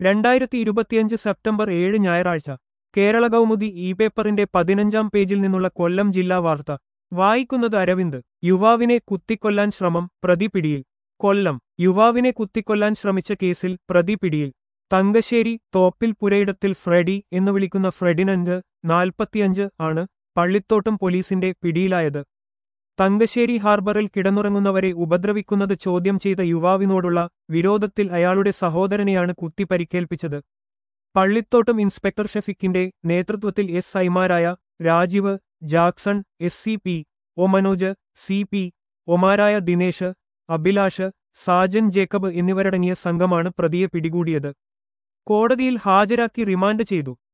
രണ്ടായിരത്തി ഇരുപത്തിയഞ്ച് സെപ്റ്റംബർ ഏഴ് ഞായറാഴ്ച കേരള കൗമുദി ഇ പേപ്പറിന്റെ പതിനഞ്ചാം പേജിൽ നിന്നുള്ള കൊല്ലം ജില്ലാ വാർത്ത വായിക്കുന്നത് അരവിന്ദ് യുവാവിനെ കുത്തിക്കൊല്ലാൻ ശ്രമം പ്രതി പിടിയിൽ കൊല്ലം യുവാവിനെ കുത്തിക്കൊല്ലാൻ ശ്രമിച്ച കേസിൽ പ്രതി പിടിയിൽ തങ്കശ്ശേരി തോപ്പിൽ പുരയിടത്തിൽ ഫ്രെഡി എന്ന് വിളിക്കുന്ന ഫ്രെഡിനൻഡ് നാൽപ്പത്തിയഞ്ച് ആണ് പള്ളിത്തോട്ടം പോലീസിന്റെ പിടിയിലായത് തങ്കശ്ശേരി ഹാർബറിൽ കിടന്നുറങ്ങുന്നവരെ ഉപദ്രവിക്കുന്നത് ചോദ്യം ചെയ്ത യുവാവിനോടുള്ള വിരോധത്തിൽ അയാളുടെ സഹോദരനെയാണ് കുത്തി പരിക്കേൽപ്പിച്ചത് പള്ളിത്തോട്ടം ഇൻസ്പെക്ടർ ഷെഫിക്കിന്റെ നേതൃത്വത്തിൽ എസ് ഐമാരായ Rajeev Jackson S C P O Manoj C P ഒമാരായ ദിനേശ് അഭിലാഷ് സാജൻ ജേക്കബ് എന്നിവരടങ്ങിയ സംഘമാണ് പ്രതിയെ പിടികൂടിയത് കോടതിയിൽ ഹാജരാക്കി റിമാൻഡ് ചെയ്തു